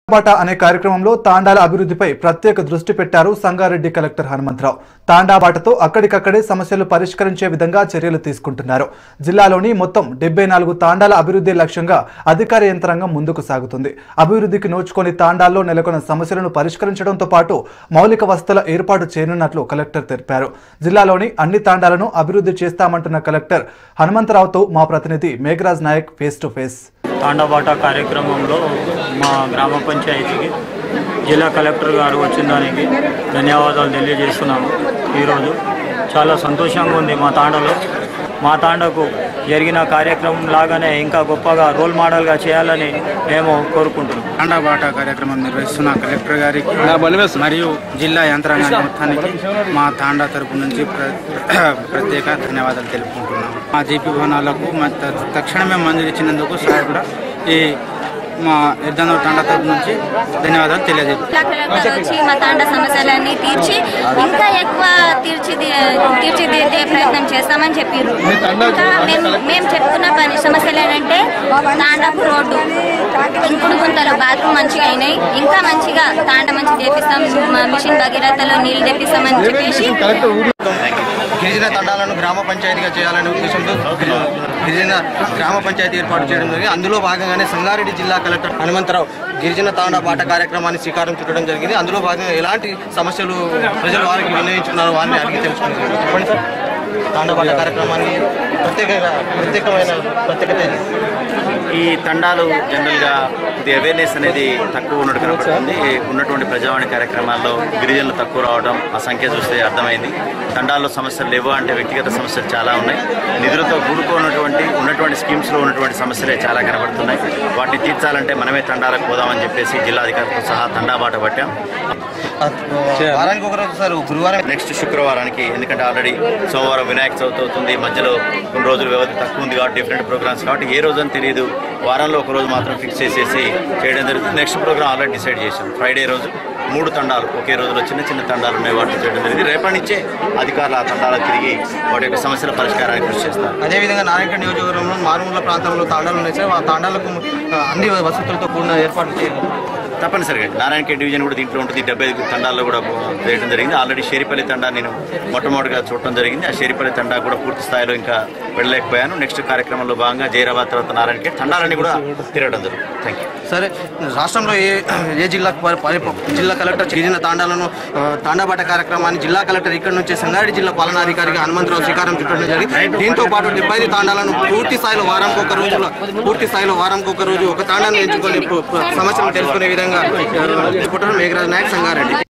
బాట అనే కార్యక్రమంలో తాండాల అభివృద్ధిపై ప్రత్యేక దృష్టి పెట్టారు సంగారెడ్డి కలెక్టర్ హనుమంతరావు తాండా బాటతో అక్కడికక్కడే సమస్యలు పరిష్కరించే విధంగా చర్యలు తీసుకుంటున్నారు జిల్లాలోని మొత్తం డెబ్బై నాలుగు తాండాల అభివృద్ధి లక్ష్యంగా అధికార యంత్రాంగం ముందుకు సాగుతుంది అభివృద్ధికి నోచుకొని తాండాల్లో నెలకొన్న సమస్యలను పరిష్కరించడంతో పాటు మౌలిక వసతుల ఏర్పాటు చేయనున్నట్లు కలెక్టర్ తెలిపారు జిల్లాలోని అన్ని తాండాలను అభివృద్ధి చేస్తామంటున్న కలెక్టర్ హనుమంతరావుతో మా ప్రతినిధి Megharaj Nayak face to face తాండబాట కార్యక్రమంలో మా గ్రామ పంచాయతీకి జిల్లా కలెక్టర్ గారు వచ్చిన దానికి ధన్యవాదాలు తెలియజేస్తున్నాము ఈరోజు చాలా సంతోషంగా ఉంది మా తాండలో మా తాండకు జరిగిన కార్యక్రమం లాగానే ఇంకా గొప్పగా రోల్ మోడల్గా చేయాలని మేము కోరుకుంటున్నాం తాండాబాట కార్యక్రమం నిర్వహిస్తున్న కలెక్టర్ గారికి మరియు జిల్లా యంత్రాంగానికి మొత్తానికి మా తాండా తరపు నుంచి ప్ర- ప్రత్యేక ధన్యవాదాలు తెలుపుకుంటున్నాం మా జీపీ భవనాలకు మా త- తక్షణమే మంజూరు ఇచ్చినందుకు సార్ కూడా ఈ మా ఎద్దానూరు తాండా తరపు నుంచి ధన్యవాదాలు తెలియజేస్తున్నాం జిల్లా కలెక్టర్ వచ్చి మా తాండ సమస్యలన్నీ తీర్చి ఇంకా ఎక్కువ తీర్చి తీర్చిదిద్దే ప్రయత్నం చేస్తామని చెప్పారు ఇంకా మేము మేము చెప్పుకున్న పని సమస్యలు ఏంటంటే తాండపు రోడ్డు ఇంకుడు గుంతలు బాత్రూమ్ మంచిగా అయినాయి ఇంకా మంచిగా తాండ మంచి చేపిస్తాం మా మిషన్ భగీరథలో నీళ్లు తెప్పిస్తామని చెప్పేసి గిరిజన తండాలను గ్రామ పంచాయతీగా చేయాలనే ఉద్దేశంతో గిరిజన గ్రామ పంచాయతీ ఏర్పాటు చేయడం జరిగింది అందులో భాగంగానే సంగారెడ్డి జిల్లా కలెక్టర్ హనుమంతరావు గిరిజన తాండా బాట కార్యక్రమాన్ని శ్రీకారం చుట్టడం జరిగింది అందులో భాగంగా ఎలాంటి సమస్యలు ప్రజలు వారికి వినియోగించుకున్నారో వారిని అడిగి తెలుసుకున్నారు చెప్పండి సార్ తాండా బాట కార్యక్రమాన్ని ప్రత్యేకంగా ప్రత్యేకమైన ప్రత్యేకత ఇది. ఈ తండాలు జనరల్గా ఇది అవేర్నెస్ అనేది తక్కువ ఉన్నట్టు కనపడుతుంది ఉన్నటువంటి ప్రజావాణి కార్యక్రమాల్లో గిరిజనులు తక్కువ రావడం ఆ సంఖ్య చూస్తే అర్థమైంది తండాల్లో సమస్యలు లేవు అంటే వ్యక్తిగత సమస్యలు చాలా ఉన్నాయి నిధులతో కూడుకున్నటువంటి ఉన్నటువంటి స్కీమ్స్లో ఉన్నటువంటి సమస్యలే చాలా కనబడుతున్నాయి వాటిని తీర్చాలంటే మనమే తండాలకు పోదామని చెప్పేసి జిల్లాధికారులతో సహా తండా బాట పట్టాం వారానికి ఒక రోజు సార్ గురువారం నెక్స్ట్ శుక్రవారానికి ఎందుకంటే ఆల్రెడీ సోమవారం వినాయక చవితి అవుతుంది మధ్యలో కొన్ని రోజులు వ్యవధి తక్కువ ఉంది కాబట్టి డిఫరెంట్ ప్రోగ్రామ్స్ కాబట్టి ఏ రోజు అని తెలియదు వారంలో ఒక రోజు మాత్రం ఫిక్స్ చేసేసి చేయడం జరుగుతుంది నెక్స్ట్ ప్రోగ్రామ్ ఆల్రెడీ డిసైడ్ చేశాం ఫ్రైడే రోజు మూడు తండాలు ఒకే రోజులో చిన్న చిన్న తండాలు ఉన్నాయి వాటిని చేయడం జరిగింది రేపటి నుంచే అధికారులు ఆ తండాలకు తిరిగి వాటి యొక్క సమస్యల పరిష్కారానికి కృషి చేస్తారు అదేవిధంగా నారాయణ నియోజకవర్గంలో మారుమూల ప్రాంతంలో తాండాలు ఉన్నాయి సార్ ఆ తాండాలకు ఆ, అన్ని వసతులతో కూడిన ఏర్పాట్లు చేయాలి తప్పనిసరిగా నారాయణకే డివిజన్ కూడా దీంట్లో ఉంటుంది డెబ్బై ఐదు తండాల్లో కూడా చేయడం జరిగింది ఆల్రెడీ షేరిపల్లి తండా నేను మొట్టమొదటిగా చూడటం జరిగింది ఆ షేరిపల్లి తండా కూడా పూర్తి స్థాయిలో ఇంకా వెళ్ళలేకపోయాను నెక్స్ట్ కార్యక్రమంలో భాగంగా జైరాబాద్ తర్వాత నారాయణకే తండాలని కూడా తిరగడం జరుగుతుంది థ్యాంక్ యూ సరే రాష్ట్రంలో ఏ ఏ జిల్లా పరి- పరి- జిల్లా కలెక్టర్ గిరిజన తాండాలను ఆ, తాండాబాట కార్యక్రమాన్ని జిల్లా కలెక్టర్ ఇక్కడ నుంచి సంగారెడ్డి జిల్లా పాలనాధికారిగా హనుమంతరావు శ్రీకారం చుట్టడం జరిగింది దీంతో పాటు డెబ్బై ఐదు తాండాలను పూర్తి స్థాయిలో వారానికి ఒక రోజులో పూర్తి స్థాయిలో వారానికి ఒక రోజు ఒక తాండాన్ని ఎంచుకొని పు- పు- సమస్యలు తెలుసుకునే విధంగా ఆ, పుట్టడం మేఘరాజ్ నాయక్ సంగారెడ్డి